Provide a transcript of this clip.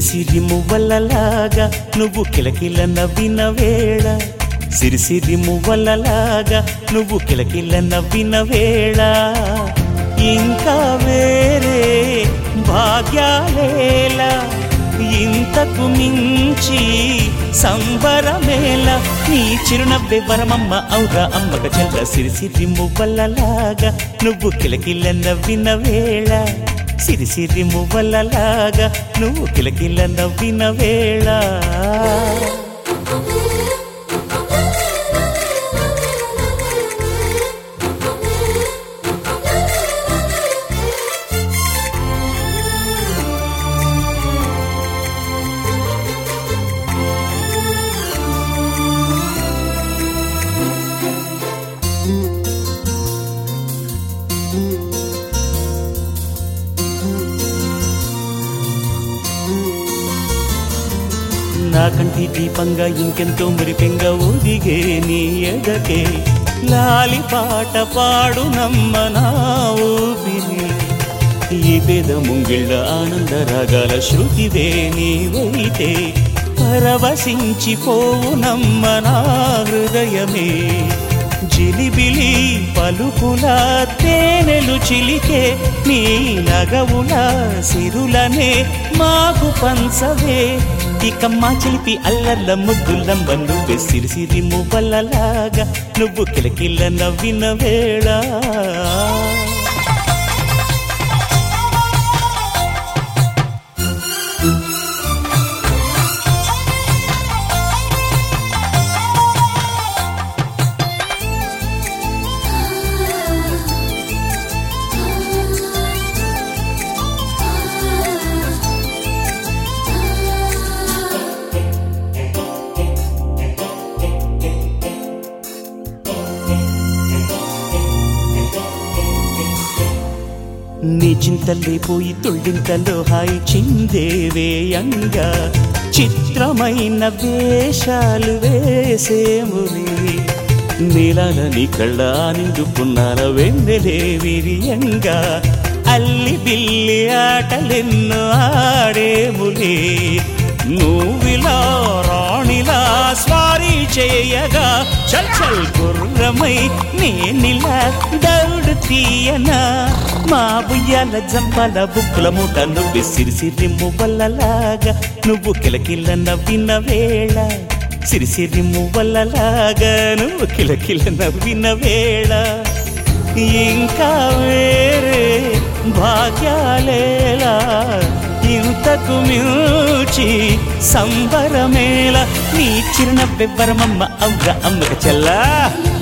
సిరిసిరి మువ్వలలాగా నువ్వు కిలకిల నవ్విన వేళ సిరిసిరి మువ్వలలాగా నువ్వు కిలకిల నవ్విన వేళ ఇంకా వేరే భాగ్యాలేలా ఇంతకు మించి సంబరమేల నీ చిరునవ్వే వరమమ్మ ఔరా అమ్మక చెల్ల సిరిసిరి మువ్వలలాగా నువ్వు కిలకిల నవ్విన వేళ సిరిసిరి మువ్వలలాగా నువ్వు కిలకిల నవ్విన వేళ నా కంటి దీపంగా ఇంకెంతో మురిపెంగా ఒదిగే నీ ఎదకే లాలి పాట పాడు నమ్మ నా ఊపిరి ఈ పేద ముంగిళ్ళ ఆనంద రాగాల శృతివే నీవైతే పరవశించిపోవు నమ్మ నా హృదయమే జిలిబిలి పలుకుల తేనెలు చిలికే నీ నగవుల సిరులనే మాకు పంచవే ఇక మా చిలిపి అల్లర్ల ముద్దులంబ నువ్వే సిరిసిరి మువ్వలలాగా నువ్వు కిలకిల్ల నవ్విన వేళ నీ చింతలే పోయి తుళ్ళింతలో హాయి చిందేవేయంగా చిత్రమైన వేషాలు వేసేముని నీలాల నీ కళ్ళ నిండుకున్నాల వెన్నెలే విరియంగా అల్లి బిల్లి ఆటలెన్నో ఆడేములే నువ్విలా రాణిలా స్వారీ చేయగా చల్ చల్ గుర్రమై నేనిలా దౌడు తీయనా మా బుయ్యాల జంపాల బుక్కుల మూట నువ్వు సిరిసిరి మువ్వలలాగా నువ్వు కిలకిల నవ్విన వేళ సిరిసిరి మువ్వలలాగా నువ్వు కిలకిల నవ్విన వేళ ఇంకా వేరే భాగ్యాలేలా ఇంతకు మించి సంబరమేళ నీ చిరునవ్వెవ్వరమమ్మ అవ్వ అమ్మక చెల్లా